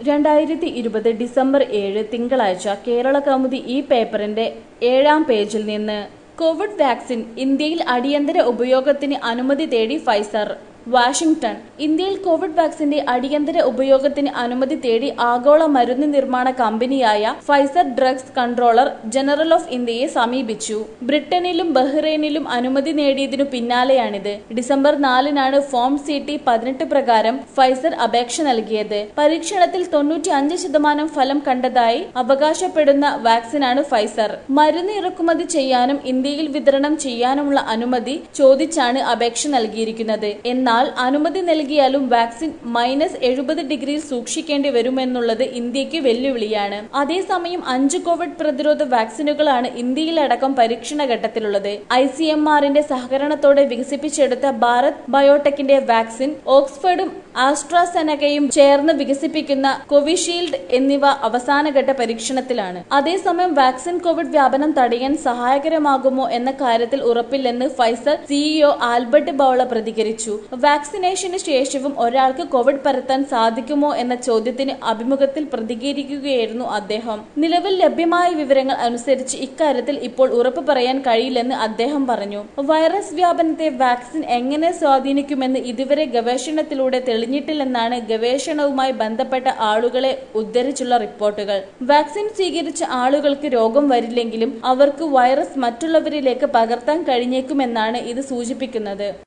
രണ്ടായിരത്തി ഇരുപത് ഡിസംബർ ഏഴ് തിങ്കളാഴ്ച കേരള കൗമുദി ഈ പേപ്പറിന്റെ ഏഴാം പേജിൽ നിന്ന് കോവിഡ് വാക്സിൻ ഇന്ത്യയിൽ അടിയന്തര ഉപയോഗത്തിന് അനുമതി തേടി ഫൈസർ വാഷിംഗ്ടൺ ഇന്ത്യയിൽ കോവിഡ് വാക്സിന്റെ അടിയന്തര ഉപയോഗത്തിന് അനുമതി തേടി ആഗോള മരുന്ന് നിർമ്മാണ കമ്പനിയായ Pfizer drugs controller general of ഇന്ത്യയെ സമീപിച്ചു ബ്രിട്ടനിലും ബഹ്റൈനിലും അനുമതി നേടിയതിനു പിന്നാലെയാണിത് ഡിസംബർ നാലിനാണ് ഫോം സി ടി പതിനെട്ട് പ്രകാരം ഫൈസർ അപേക്ഷ നൽകിയത് പരീക്ഷണത്തിൽ തൊണ്ണൂറ്റി അഞ്ച് ശതമാനം ഫലം കണ്ടതായി അവകാശപ്പെടുന്ന വാക്സിനാണ് ഫൈസർ മരുന്ന് ഇറക്കുമതി ചെയ്യാനും ഇന്ത്യയിൽ വിതരണം ചെയ്യാനുമുള്ള അനുമതി ചോദിച്ചാണ് അപേക്ഷ നൽകിയിരിക്കുന്നത് എന്നാൽ അനുമതി നൽകിയാലും വാക്സിൻ മൈനസ് എഴുപത് ഡിഗ്രിയിൽ സൂക്ഷിക്കേണ്ടി വരുമെന്നുള്ളത് ഇന്ത്യക്ക് വെല്ലുവിളിയാണ് അതേസമയം അഞ്ച് കോവിഡ് പ്രതിരോധ വാക്സിനുകളാണ് ഇന്ത്യയിലടക്കം പരീക്ഷണ ഘട്ടത്തിലുള്ളത് ഐ സി എം ആറിന്റെ സഹകരണത്തോടെ വികസിപ്പിച്ചെടുത്ത ഭാരത് ബയോടെക്കിന്റെ വാക്സിൻ ഓക്സ്ഫോർഡും ആസ്ട്രാസെനകയും ചേർന്ന് വികസിപ്പിക്കുന്ന കോവിഷീൽഡ് എന്നിവ അവസാനഘട്ട പരീക്ഷണത്തിലാണ് അതേസമയം വാക്സിൻ കോവിഡ് വ്യാപനം തടയാൻ സഹായകരമാകുമോ എന്ന കാര്യത്തിൽ ഉറപ്പില്ലെന്ന് ഫൈസർ സിഇഒ ആൽബർട്ട് ബൌള പ്രതികരിച്ചു വാക്സിനേഷന് ശേഷവും ഒരാൾക്ക് കോവിഡ് പരത്താൻ സാധിക്കുമോ എന്ന ചോദ്യത്തിന് അഭിമുഖത്തിൽ പ്രതികരിക്കുകയായിരുന്നു അദ്ദേഹം നിലവിൽ ലഭ്യമായ വിവരങ്ങൾ അനുസരിച്ച് ഇക്കാര്യത്തിൽ ഇപ്പോൾ ഉറപ്പ് പറയാൻ കഴിയില്ലെന്ന് അദ്ദേഹം പറഞ്ഞു വൈറസ് വ്യാപനത്തെ വാക്സിൻ എങ്ങനെ സ്വാധീനിക്കുമെന്ന് ഇതുവരെ ഗവേഷണത്തിലൂടെ തെളിഞ്ഞിട്ടില്ലെന്നാണ് ഗവേഷണവുമായി ബന്ധപ്പെട്ട ആളുകളെ ഉദ്ധരിച്ചുള്ള റിപ്പോർട്ടുകൾ വാക്സിൻ സ്വീകരിച്ച ആളുകൾക്ക് രോഗം വരില്ലെങ്കിലും അവർക്ക് വൈറസ് മറ്റുള്ളവരിലേക്ക് പകർത്താൻ കഴിഞ്ഞേക്കുമെന്നാണ് ഇത് സൂചിപ്പിക്കുന്നത്